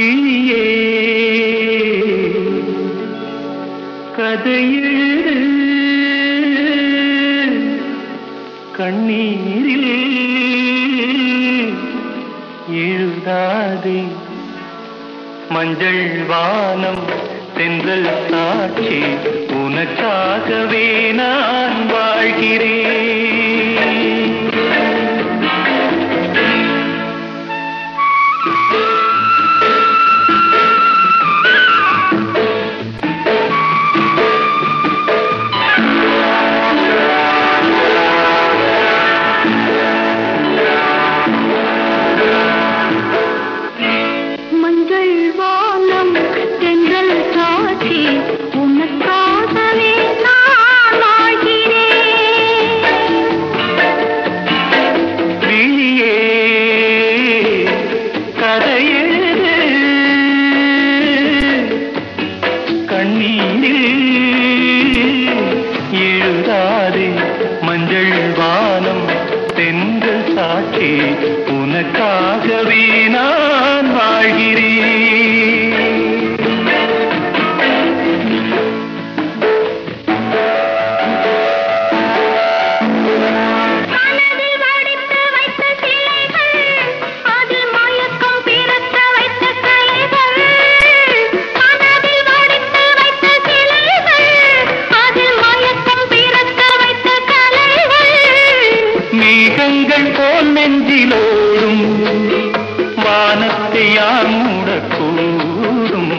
விழியே கதையெழு கண்ணீரில் எழுதாதே மஞ்சள் வானம் தென்றல் சாட்சி உனக்காகவே நான் வாழ்கிறேன் மஞ்சள் வானம் தென்றல் சாட்சி உனக்காகவே நான் வாழ்கிறேன் விழியே கதையெழு கண்ணீரில் எழுதாதே மஞ்சள் வானம் தென்றல் சாட்சி உனக்காகவே நான் வாழ்கிறேன் மனதில் வடித்து வைத்த சிலைகள் அதில் மயக்கம் பிறக்க வைத்த கலைகள் மனதில் வடித்து வைத்த சிலைகள் அதில் மயக்கம் பிறக்க வைத்த கலைகள் மேகங்கள் போல் நெஞ்சிலோடும் வானத்தை யார் மூடக்கூடும்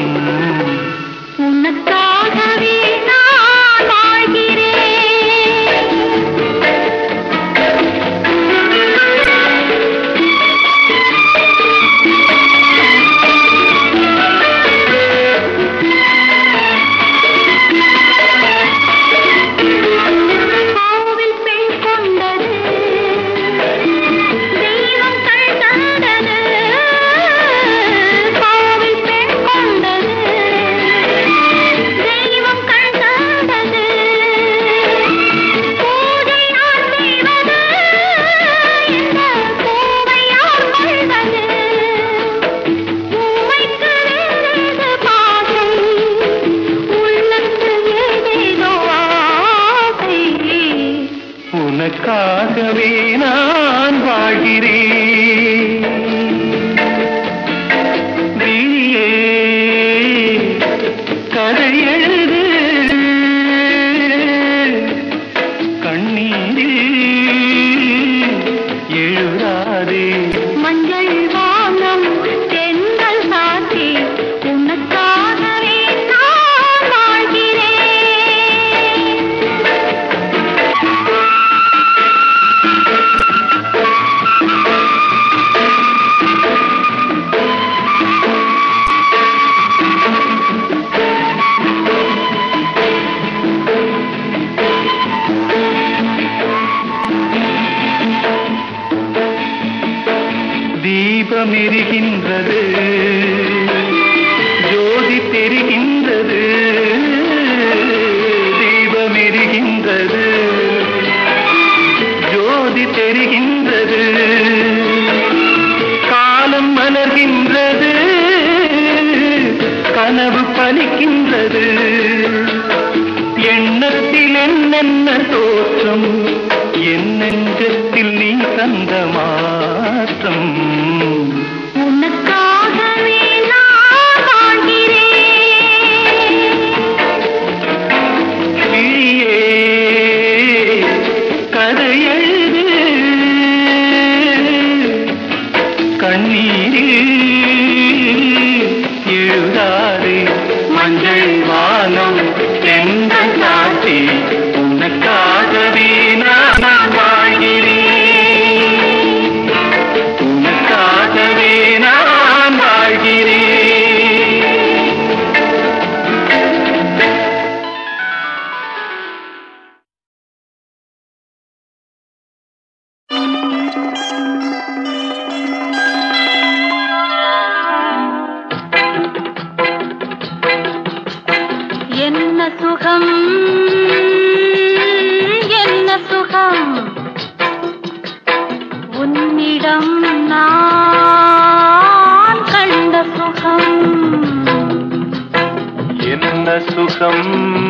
உனக்காகவே நான் வாழ்கிறேன் கோவில் பெண் கொண்டது தெய்வம் கண் தந்தது கோவில் பெண் கொண்டது தெய்வம் கண் தந்தது பூஜை யார் செய்வது இந்த பூவை யார் கொள்வது பூவைக்கு வேறேது பாசம் உள்ளத்தில் ஏதேதோ ஆசை உனக்காகவே நான் வாழ்கிறேன் விழியே கதையெழுது கண்ணீரில் எழுதாதே மஞ்சள் வானம் தென்றல் சாட்சி உனக்காகவே நான் வாழ்கிறேன் தீபம் எரிகின்றது ஜோதி தெரிகின்றது தீபம் எரிகின்றது ஜோதி தெரிகின்றது காலம் மலர்கின்றது கனவு பலிக்கின்றது எண்ணத்தில் என்னென்ன தோற்றம் என் நெஞ்சத்தில் நீ தந்த மாற்றம் உனக்காகவே நான் வாழ்கிறேன் விழியே கதையெழுது கண்ணீரில் எழுதாதே மஞ்சள் வானம் எந்த சாட்சி உனக்காகவே நான் வாழ்கிறேன் உனக்காகவே நான் வாழ்கிறேன் என்ன சுகம் என்ன சுகம் உன்னிடம் நான் கண்ட சுகம் சுகம்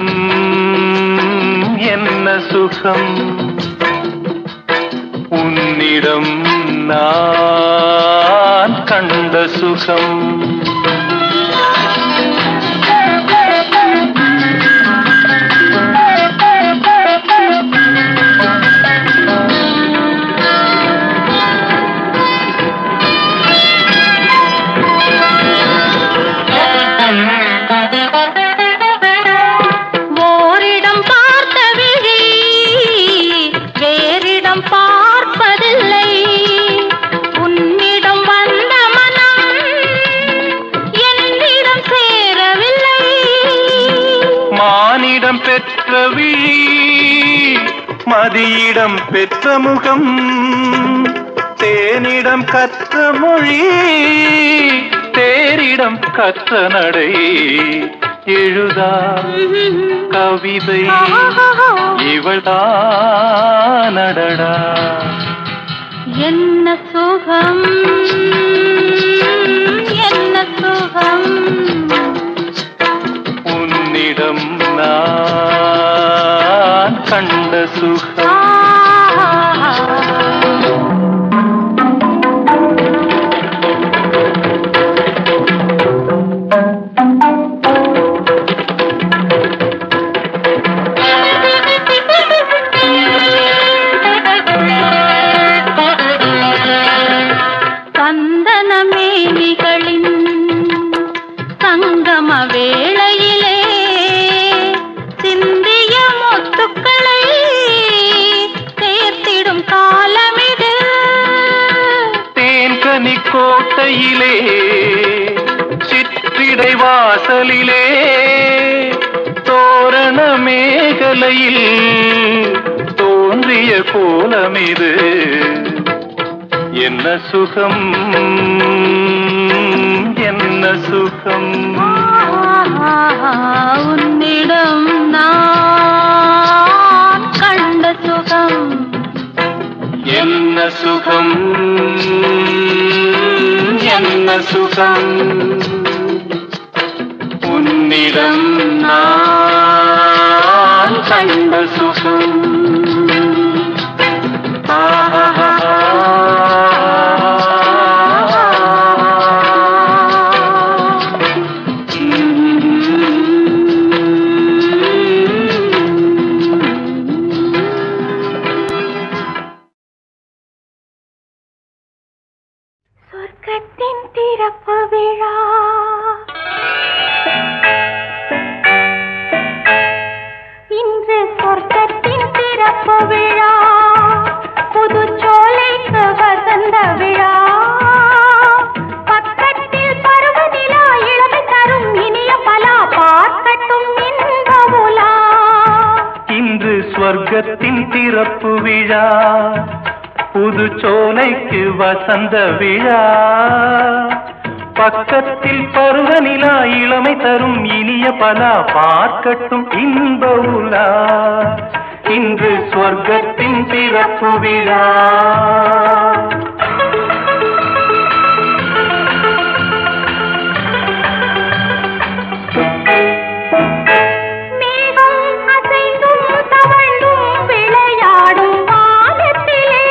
என்ன சுகம் உன்னிடம் நான் கண்ட சுகம் ஓரிடம் பார்த்த விழி வேறிடம் பார்ப்பதில்லை உன்னிடம் வந்த மனம் என்னிடம் சேரவில்லை மானிடம் பெற்ற விழி மதியிடம் பெற்ற முகம் தேனிடம் கற்ற மொழி தேரிடம் கற்ற நடை எழுதா கவிதை இவள்தானடடா என்ன சுகம் என்ன சுகம் உன்னிடம் நான் கண்ட சுகம் சந்தனமேனிகளின் சங்கம வேளையிலே சிந்திய முத்துக்களை சேர்த்திடும் காலமிது தேன்கனி கோட்டையிலே சிற்றிடை வாசலிலே தோரண மேகலையில் தோன்றிய கோலமிது என்ன சுகம் என்ன சுகம் உன்னிடம் நான் கண்ட சுகம் என்ன சுகம் என்ன சுகம் உன்னிடம் நான் கண்ட சுகம் சொர்க்கத்தின் திறப்பு விழா இன்று சொர்க்கத்தின் திறப்பு விழா புது சோலைக்கு வசந்த விழா பக்கத்தில் பருவநிலா இளமை தரும் இனிய பலா பார்க்கட்டும் இன்ப உலா இன்று ஸ்வர்க்கத்தின் திறப்பு விழா புது சோலைக்கு வசந்த விழா பக்கத்தில் பருவநிலா இளமை தரும் இனிய பலா பார்க்கட்டும் இன்ப உலா இன்று ஸ்வர்க்கத்தின் திறப்பு விழா மேகம் அசைந்தும் தவழ்ந்தும் விளையாடும் வானத்திலே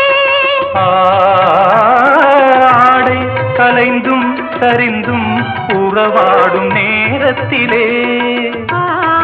ஆடை கலைந்தும் சரிந்தும் உறவாடும் நேரத்திலே ஆ,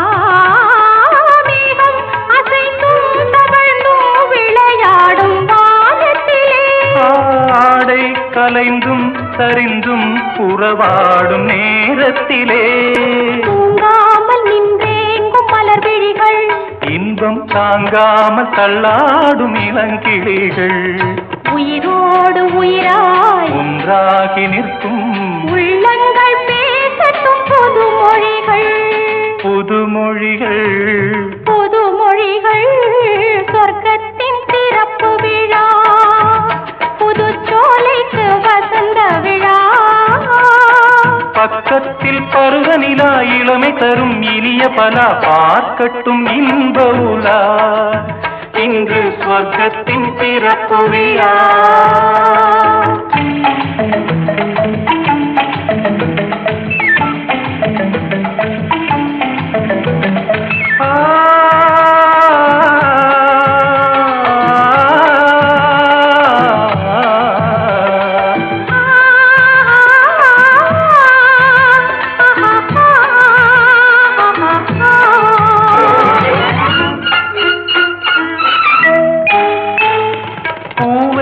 மேகம் அசைந்தும் தவழ்ந்தும் விளையாடும் வானத்திலே ஆடை கலைந்தும் சரிந்தும் உறவாடும் நேரத்திலே தூங்காமல் நின்றேங்கும் மலர் விழிகள் இன்பம் தாங்காமல் தள்ளாடும் இளங்கிளிகள் உயிரோடு உயிராய் ஒன்றாகி நிற்கும் உள்ளங்கள் பேசட்டும் புது மொழிகள் புதுமொழிகள் புது மொழிகள் சொர்க்கத்தின் திறப்பு விழா புது சோலைக்கு வசந்த விழா பக்கத்தில் பருவநிலா இளமை தரும் இனிய பலா பார்க்கட்டும் இன்ப உலா இன்று ஸ்வர்க்கத்தின் பிறப்பு விழா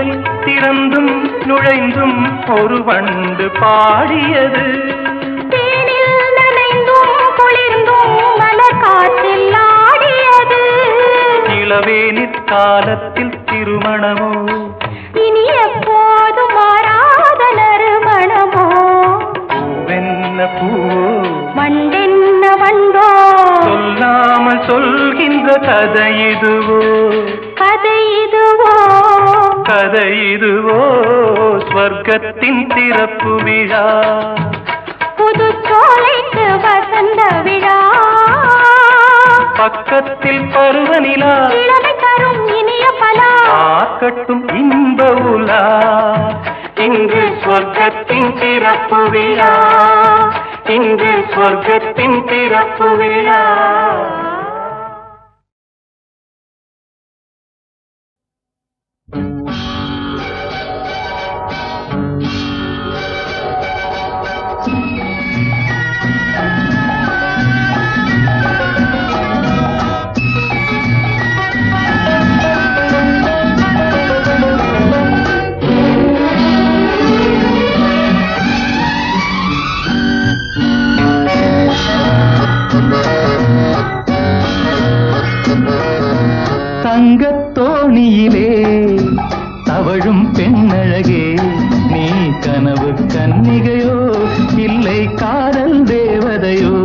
வாசல் திறந்தும் நுழைந்தும் ஒரு வண்டு பாடியது தேனில் நனைந்தும் குளிர்ந்தும் மலர் காற்றில் ஆடியது இளவேனிற் காலத்தில் திருமணமோ இனி எப்போதும் மாறாத நறுமணமோ பூவென்ன பூவோ வண்டென்ன வண்டோ சொல்லாமல் சொல்கின்ற கதை இதுவோ கதை இதுவோ கதை இதுவோ ஸ்வர்க்கத்தின் திறப்பு விழா புது சோலைக்கு வசந்த விழா பக்கத்தில் பருவநிலா இளமை தரும் இனிய பலா ஆக்கட்டும் இன்ப உலா இன்று ஸ்வர்க்கத்தின் திறப்பு விழா இன்று ஸ்வர்க்கத்தின் திறப்பு விழா தங்கத் தோணியிலே தவழும் பெண்ணழகே நீ கனவு கன்னிகையோ இல்லை காதல் தேவதையோ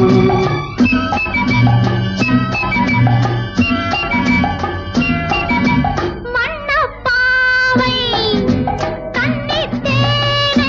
மண்ணப்பாவை கன்னித் தேனே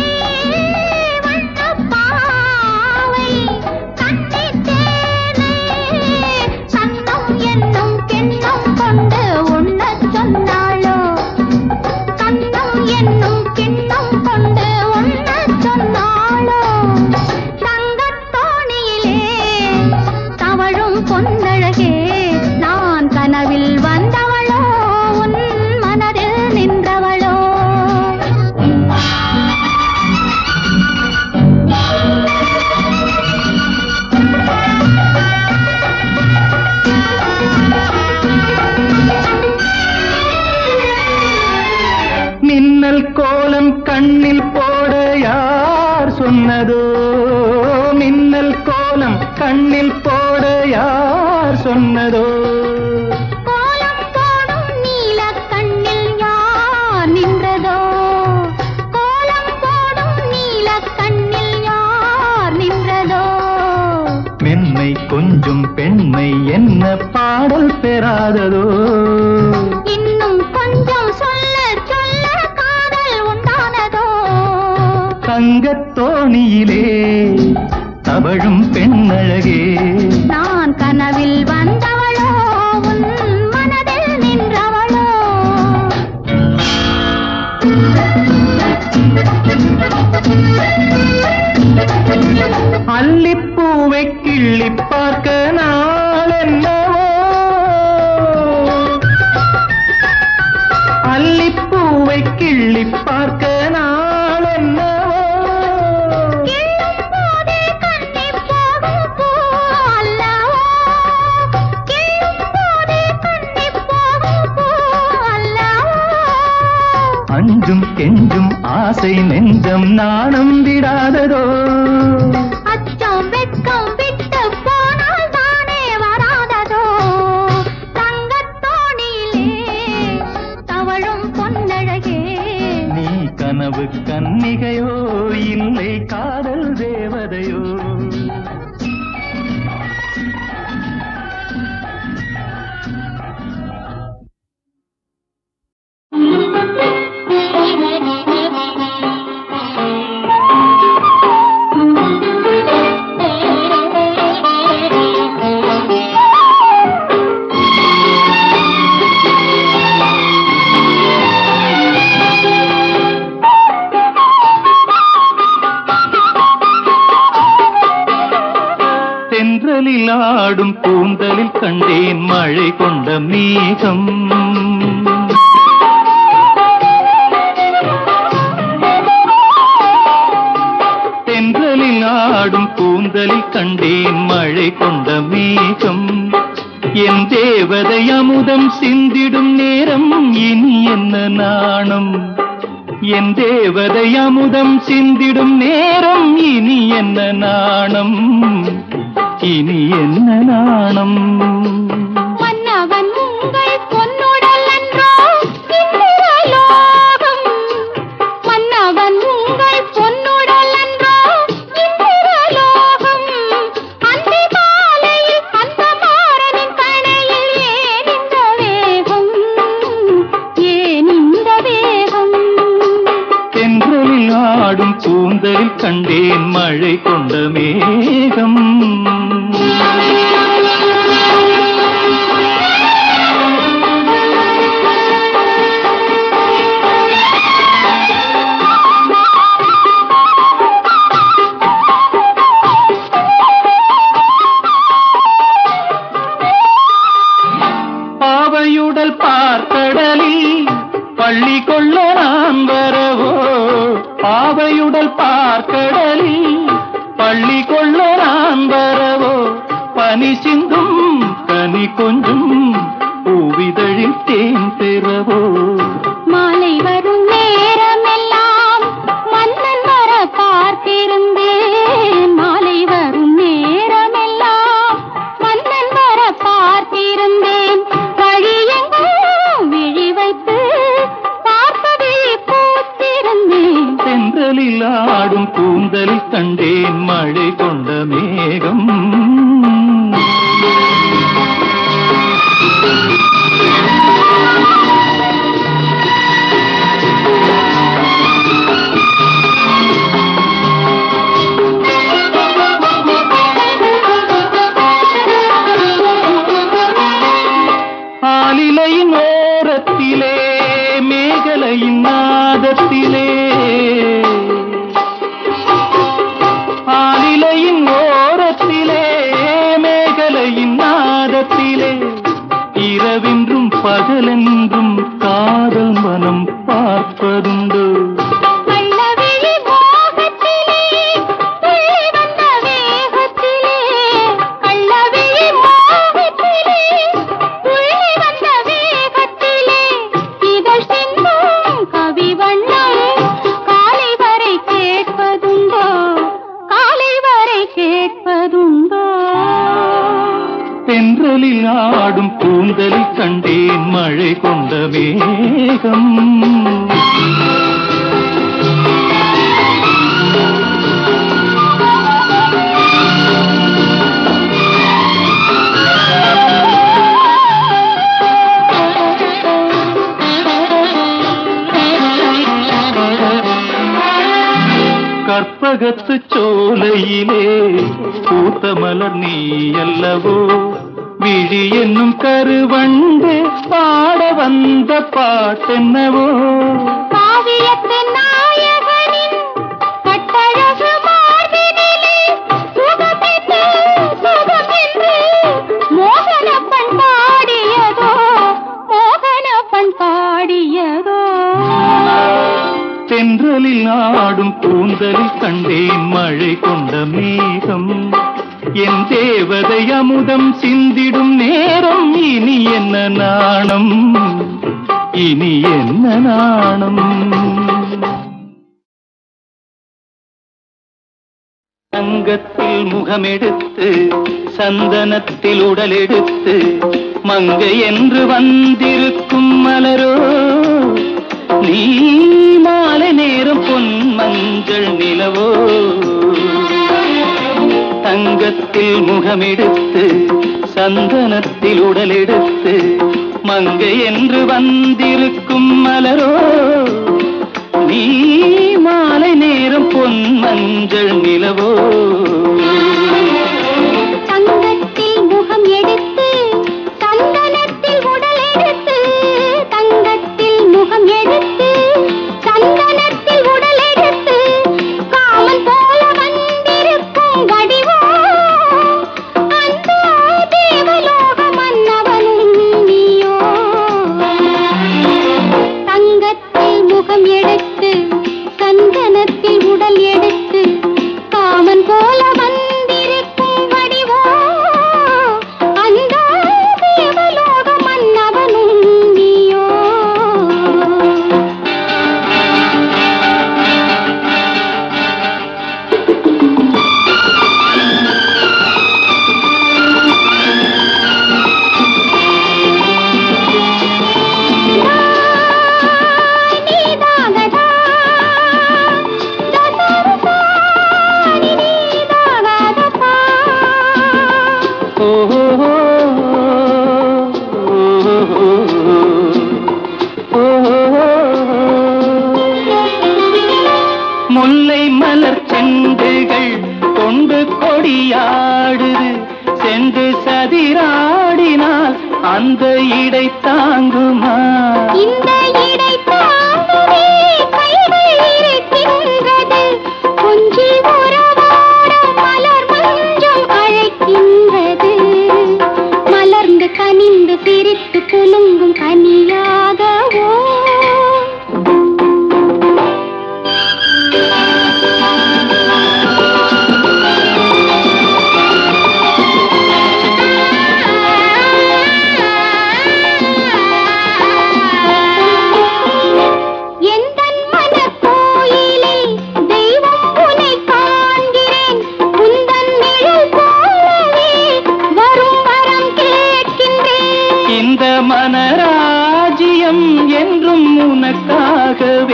மண்ணப்பாவை கன்னித் தேனே சன்னம் என்னும் கிண்ணம் கொண்டு உண்ணச் சொன்னாளோ சன்னம் என்னும் கிண்ணம் கொண்டு உண்ணச் சொன்னாளோ தங்கத் தோணியிலே தவழும் பொன்னழகே நான் கனவில் வந்தவளோ உன் மனதில் நின்றவளோ மின்னல் கோலம் கண்ணில் போட யார் சொன்னதோ மின்னல் கோலம் கண்ணில் போட யார் சொன்னதோ கோலம் போடும் நீலக் கண்ணில் யார் நின்றதோ கோலம் போடும் நீலக் கண்ணில் யார் நின்றதோ மென்மை கொஞ்சம் பெண்மை என்ன பாடல் பெறாததோ இன்னும் கொஞ்சம் சொல்ல சொல்ல காதல் உண்டானதோ தங்கத் தோணியிலே தவழும் பெண்ணழகே நான் கனவில் வந்தவளோ உன் மனதில் நின்றவளோ அல்லிப்பூவை கிள்ளி பார்க்க நாள் என்னவோ அல்லிப்பூவை கிள்ளி பார்க்க நாள் என்னவோ கிள்ளும் போதே கண்ணிப் போகும் பூ அல்லவோ கிள்ளும் போதே கண்ணிப் போகும் பூ அல்லவோ அஞ்சும் கெஞ்சும் ஆசை நெஞ்சம் நாணம் விடாததோ அச்சம் வெட்கம் விட்டு போனால் தானே வராததோ தங்கத் தோணியிலே தவழும் பொன்னழகே நீ கனவு கன்னிகையோ இல்லை காதல் தேவதையோ தென்றலில் ஆடும் கூந்தலில் கண்டேன் மழை கொண்ட மேகம் தென்றலில் ஆடும் கூந்தலில் கண்டேன் மழை கொண்ட மேகம் என் தேவதை அமுதம் சிந்திடும் நேரம் இனி என்ன நான் நாணம் என் தேவதை அமுதம் சிந்திடும் நேரம் இனி என்ன நாணம் இனி என்ன நாணம் மன்னவன் உங்கள் பொன்னுடல் அன்றோ இந்திரலோகம் மன்னவன் உங்கள் பொன்னுடல் அன்றோ இந்திரலோகம் அந்தி மாலையில் அந்த மாறனின் கணையில் ஏன் இந்த வேகம் ஏன் இந்த வேகம் தென்றலில் ஆடும் கூந்தலில் கண்டேன் மழை கொண்ட மேகம் பாவையுடல் பார்க்கடலில் பள்ளி கொள்ள நான் வரவோ பாவையுடல் பார்க்கடலில் பள்ளி கொள்ள நான் வரவோ பனி சிந்தும் கனி கொஞ்சும் பூவிதழில் தேன் பெறவோ மாலை வரும் நேரமெல்லாம் மன்னன் வர பார்த்திருந்தேன் மாலை வரும் நேரமெல்லாம் மன்னன் வர பார்த்திருந்தேன் வழியெங்கும் விழி வைத்து பார்ப்பதை பூத்திருந்தேன் சென்றலில் ஆடும் கூந்தலில் கண்டேன் மழை கொண்ட மேகம் ஆலிலையின் ஓரத்திலே மேகலையின் நாதத்திலே ஆலிலையின் ஓரத்திலே மேகலையின் நாதத்திலே இரவென்றும் பகலென்றும் காதல் மனம் பார்ப்பதுண்டு கள்ளவிழி மோகத்திலே துள்ளி வந்த வேகத்திலே கள்ளவிழி மோகத்திலே துள்ளி வந்த வேகத்திலே இதழ் சிந்தும் கவி வண்ணம் காலை வரை கேட்பதுண்டோ காலை வரை கேட்பதுண்டோ தென்றலில் ஆடும் கூந்தலில் கண்டேன் மழை கொண்ட மேகம் கற்பகத்து சோலையிலே பூத்த மலர் நீ அல்லவோ விழி என்னும் கருவண்டு பாட வந்த பாட்டென்னவோ காவியத்து நாயகனின் கட்டழகு மார்பினிலே சுகமென்று சுகமென்று மோகனப்பன் பாடியதோ மோகனப்பன் பாடியதோ தென்றலில் ஆடும் கூந்தலில் கண்டேன் மழை கொண்ட மேகம் என் தேவதை அமுதம் சிந்திடும் நேரம் இனி என்ன நாணம் இனி என்ன நாணம் தங்கத்தில் முகமெடுத்து சந்தனத்தில் உடலெடுத்து மங்கை என்று வந்திருக்கும் மலரோ நீ மாலை நேரம் பொன் மஞ்சள் நிலவோ தங்கத்தில் முகமெடுத்து சந்தனத்தில் உடலெடுத்து மங்கை என்று வந்திருக்கும் மலரோ நீ மாலை நேரம் பொன் மஞ்சள் நிலவோ தங்கத்தில் முகம் எடுத்து சந்தனத்தில் உடல் எடுத்து தங்கத்தில் முகம் எடுத்து சந்தனத்தில் உடல் எடுத்து காமன் போல வந்திருக்கும் வடிவோ அந்த தேவலோக மன்னவனும் நீயோ தங்கத்தில்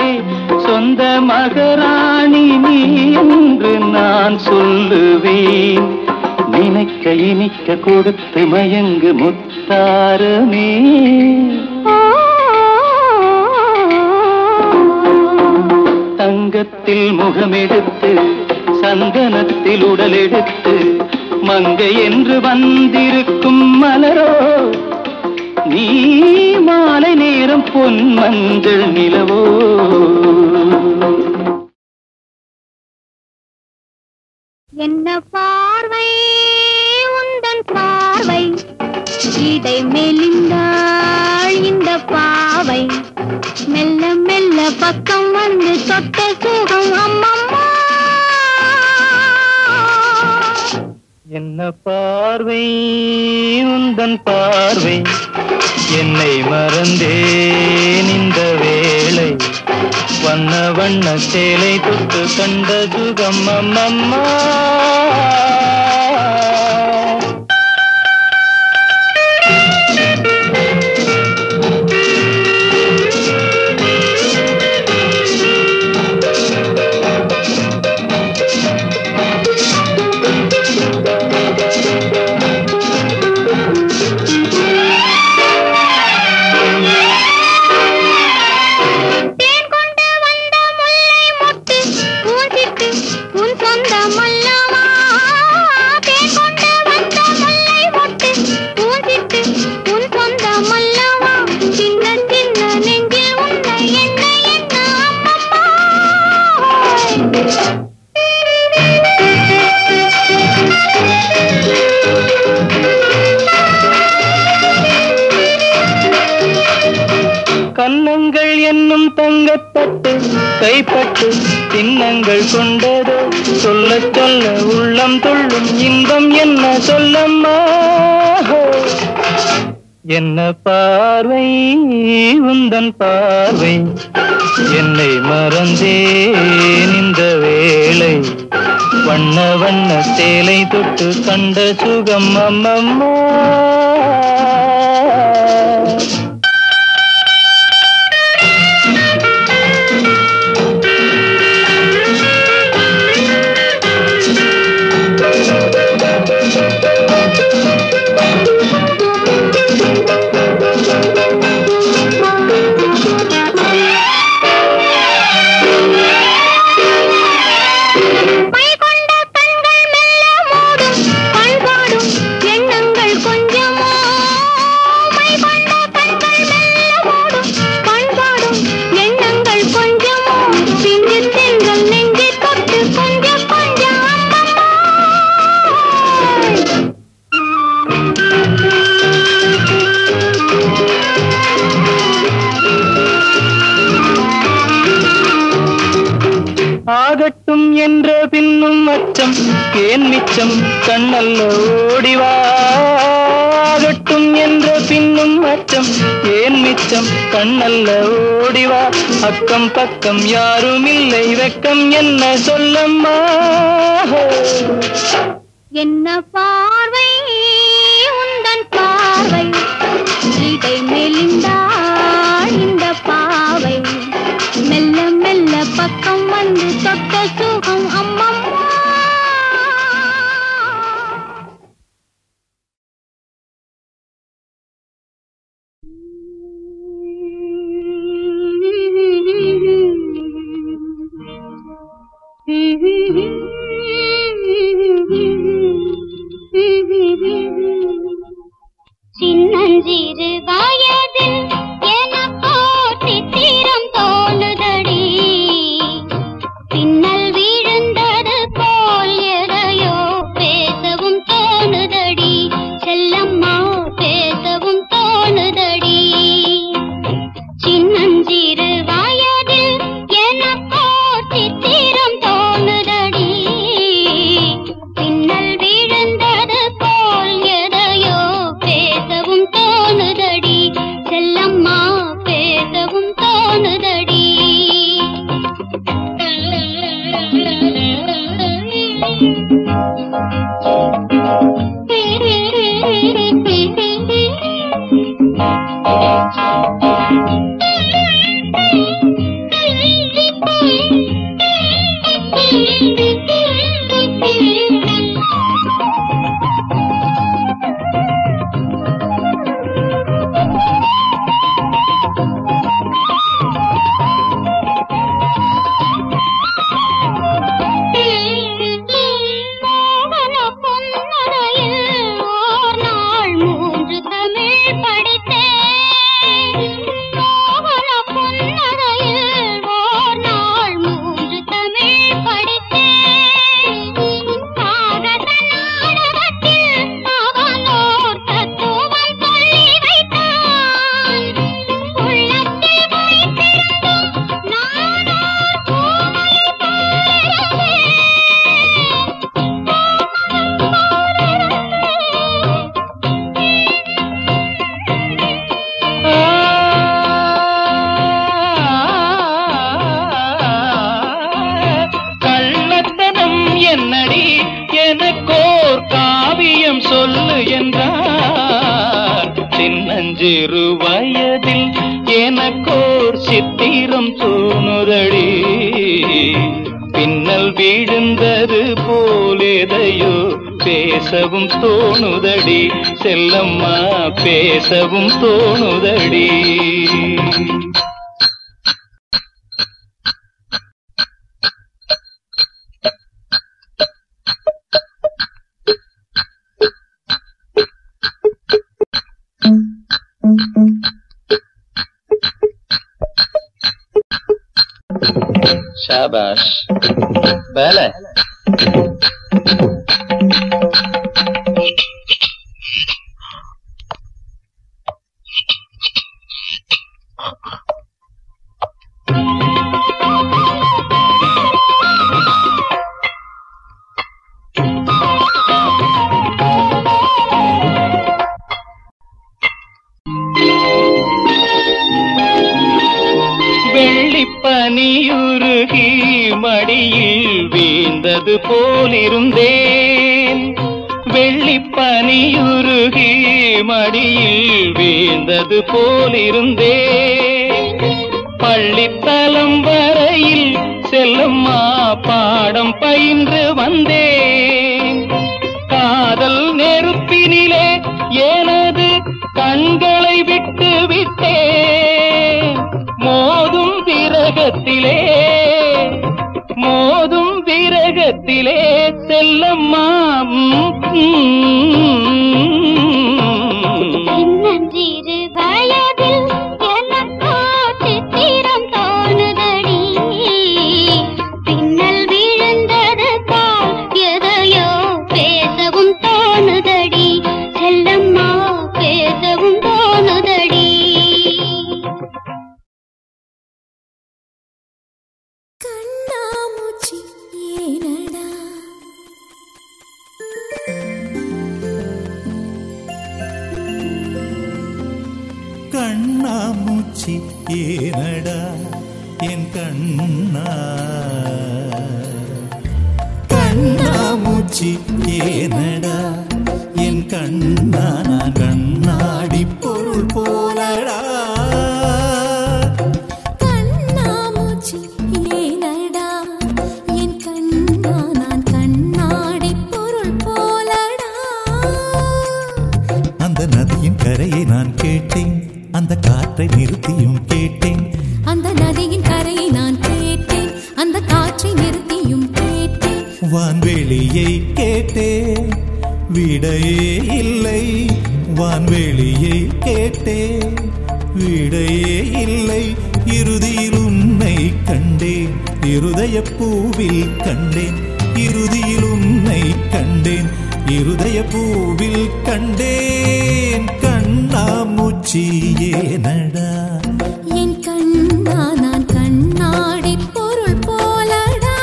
சொந்த மகராணி நீ என்று நான் சொல்லுவேன் நினைக்க இனிக்க கொடுத்து மயங்கு முத்தாரமே தங்கத்தில் முகமெடுத்து சந்தனத்தில் உடலெடுத்து மங்கை என்று வந்திருக்கும் மலரோ நீ மாலை நேரம் பொன் மஞ்சள் நிலவோ என்ன பார்வை உந்தன் பார்வை இடை மெலிந்தாள் இந்த பாவை மெல்ல மெல்ல பக்கம் வந்து தொட்ட சுகம் அம்மம்மா என்ன பார்வை உந்தன் பார்வை என்னை மறந்தேன் இந்த வேளை வண்ண வண்ண சேலை தொட்டு கண்ட சுகம் அம்மம்மா தேன் கொண்டு வந்த முல்லை மொட்டு ஊசிட்டு உன் சொந்தம் அல்லவா தேன் கொண்டு வந்த முல்லை மொட்டு ஊசிட்டு உன் சொந்தம் அல்லவா சின்ன சின்ன நெஞ்சில் உன்னை என்ன என்ன அம்மம்மா கன்னங்கள் என்னும் தங்கத்தட்டு கைப்பட்டு சின்னங்கள் கொண்டதோ சொல்ல சொல்ல உள்ளம் துள்ளும் இன்பம் என்ன சொல்லம்மா என்ன பார்வை உந்தன் பார்வை என்னை மறந்தேன் இந்த வேளை வண்ண வண்ண சேலை தொட்டு கண்ட சுகம் அம்மம்மா மை கொண்ட கண்கள் மெல்ல மூடும் பண்பாடும் எண்ணங்கள் கொஞ்சமோ மை கொண்ட கண்கள் மெல்ல மூடும் பண்பாடும் எண்ணங்கள் கொஞ்சமோ பிஞ்சு செல்கள் நெஞ்சை தொட்டு கொஞ்சம் கொஞ்சம் அம்மம்மா ஆகட்டும் என்ற பின்னும் அச்சம் ஏன் மிச்சம் கண்ணல்ல ஓடிவா ஆகட்டும் என்ற பின்னும் அச்சம் ஏன் மிச்சம் கண்ணல்ல ஓடிவா அக்கம் பக்கம் யாரும் இல்லை வெக்கம் என்ன சொல்லம்மா என்ன பார்வை உந்தன் பார்வை இடை மெலிந்தாள் இந்த பாவை மெல்ல மெல்ல பக்கம் வந்து தொட்ட சுகம் அம்மம்மா சின்னஞ்சிறு வயதில் எனக்கோ சித்திரம் தோணுதடி பின்னல் விழுந்தது போல் எதையோ பேசவும் தோணுதடி செல்லம்மா பேசவும் தோணுதடி சின்னஞ்சிறு வயதில் எனக்கோ சித்திரம் தோணுதடி சின்னஞ்சிறு வயதில் எனக்கோர் சித்திரம் தோணுதடி பின்னல் விழுந்தது போலேதையோ பேசவும் தோணுதடி செல்லம்மா பேசவும் தோணுதடி ஷாபாஷ் வேலை வெள்ளிப்பனியுருகி மடியில் வீழ்ந்தது போலிருந்தேன் வெள்ளிப்பனியுருகி மடியில் வீழ்ந்தது போலிருந்தேன் பள்ளித்தலம் வரையில் செல்லம்மா பாடம் பயின்று வந்தேன் காதல் நெருப்பினிலே எனது கண்களை விட்டு விட்டேன் மோதும் விரகத்திலே மோதும் விரகத்திலே செல்லம்மா ம், ம். சின்னஞ்சிறு வயதில் எனக்கோ சித்திரம் தோணுதடி பின்னல் விழுந்தது போல் எதையோ பேசவும் தோணுதடி செல்லம்மா பேசவும் தோணுதடி கண்ணாமூச்சி ஏனடா கண்ணாமூச்சி ஏனடா என் கண்ணா கண்ணாமூச்சி ஏனடா என் கண்ணா நான் கண்ணாடி பொருள் போலடா கண்ணாமூச்சி ஏனடா என் கண்ணா நான் கண்ணாடி பொருள் போலடா அந்த நதியின் கரையை நான் கேட்டேன் அந்த காற்றை நிறுத்தியும் கேட்டேன் அந்த நதியின் கரையை நான் கேட்டேன் அந்த காற்றை நிறுத்தியும் கேட்டேன் வான்வெளியை கேட்டேன் விடையே இல்லை வான்வெளியை கேட்டேன் விடையே இல்லை இறுதியில் உன்னை கண்டேன் இருதய பூவில் கண்டேன் இறுதியில் உன்னை கண்டேன் இருதய பூவில் கண்டேன் கண்ணாமூச்சி ஏனடா என் கண்ணா நான் கண்ணாடி பொருள் போலடா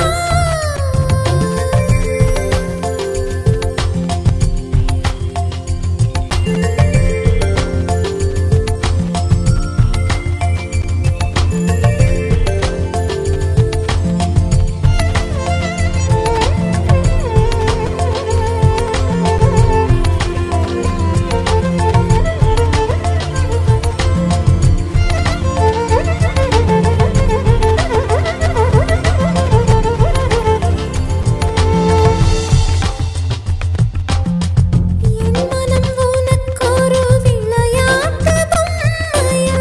என் மனம் உனக்கொரு விளையாட்டு பொம்மையா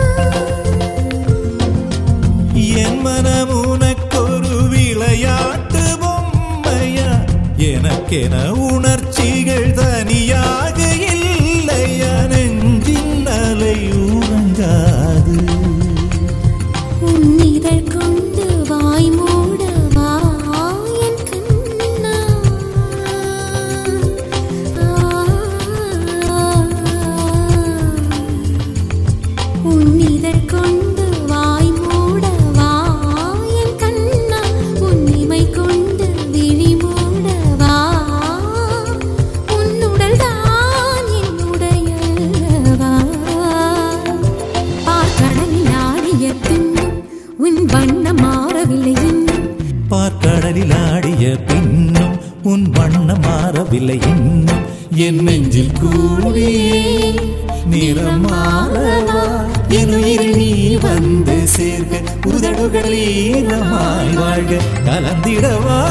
என் மனம் உனக்கொரு விளையாட்டு பொம்மையா எனக்கென உணர்ச்சிகள் தனியாக இல்லையா நெஞ்சின் அலை உறங்காது உன் இதழ் கொண்டு வாய் மூடவா என் கண்ணா உன் இதழ் கொண்டு வாய் மூடவா என் கண்ணா உன் இமை கொண்டு விழி மூடவா உன்னுடல் தான் என்னுடையவா பார்க்கடலில் ஆடிய பின்னும் உன் வண்ணம் மாறவில்லை இன்னும் பார்க்கடலில் ஆடிய பின்னும் உன் வண்ணம் மாறவில்லை இன்னும் என் நெஞ்சில் கூடியே நிறமாறவா என் உயிரில் நீ வந்து சேர்க உதடுகள் ஈரமாய் வாழ்க கலந்திடவா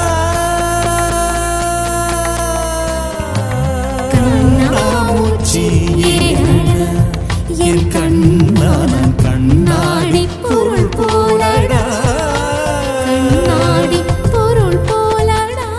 கண்ணாமூச்சி ஏனடா, என் கண்ணான கண்ணாடி பொருள் போலடா நாடி பொருள் போலடா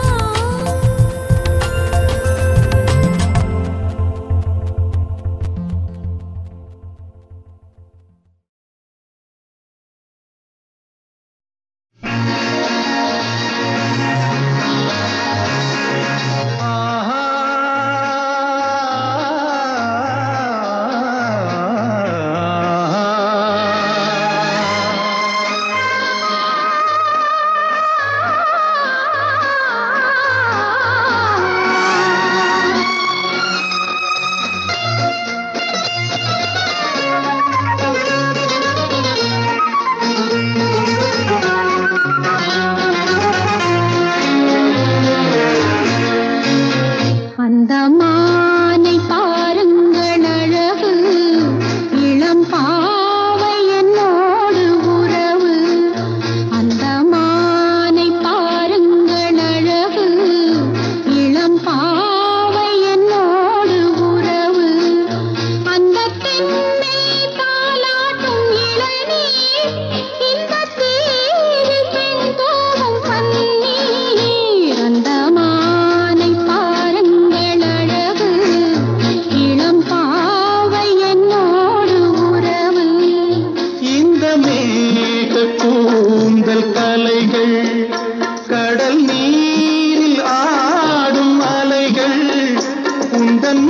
அந்த மானை பாருங்கள் அழகு இளம் பாவை என்னோடு உறவு அந்த மானை பாருங்கள் அழகு இளம் பாவை என்னோடு உறவு அந்த தென்னை தாலாட்டும் இளநீர் இந்த தீரி பெண் தோறும் பன்னீர் அந்த மானை பாருங்கள் அழகு இளம் பாவை என்னோடு உறவு இந்த மேக கூந்தல் கலைகள் கடல் நீரில் ஆடும் அலைகள் உந்தன்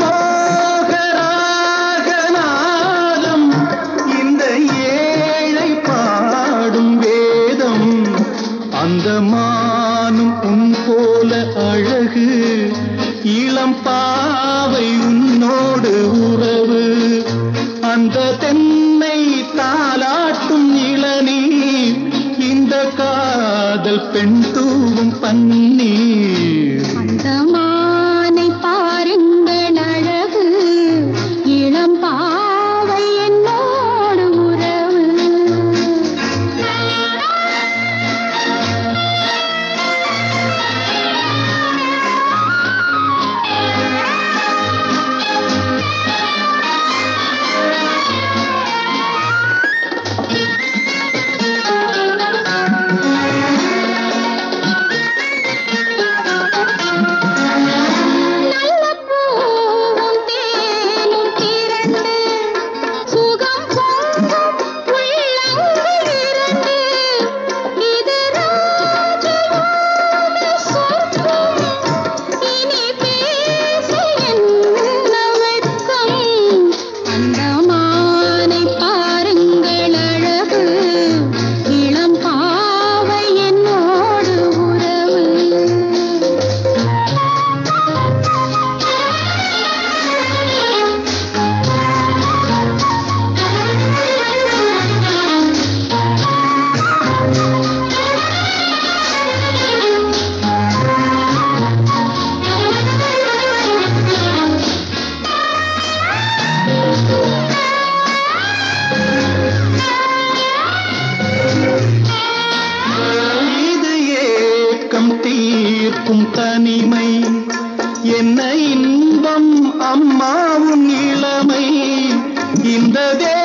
மோகராகநாதம் இந்த ஏழை பாடும் வேதம் அந்த மானும் உன் போல அழகு இளம் பாவை உன்னோடு உறவு அந்த தென்னை தாலாட்டும் இளநீர் இந்த காதல் பெண் தூவும் பன்னீர் அந்த மானை பாருங்கள் அழகு இளம் பாவை என்னோடு உறவு நல்ல பூவும் தேனும் திரண்டு சுகம் பொங்கும் உள்ளங்கள் இரண்டு இது ராஜயோக சொர்க்கம் இனி பேச என்ன வெட்கம் அந்த மானை பாருங்கள் அழகு இளம் பாவை என்னோடு உறவு இது ஏக்கம் தீர்க்கும் தனிமை என்ன இன்பம் அம்மாவும் இளமை இந்த தே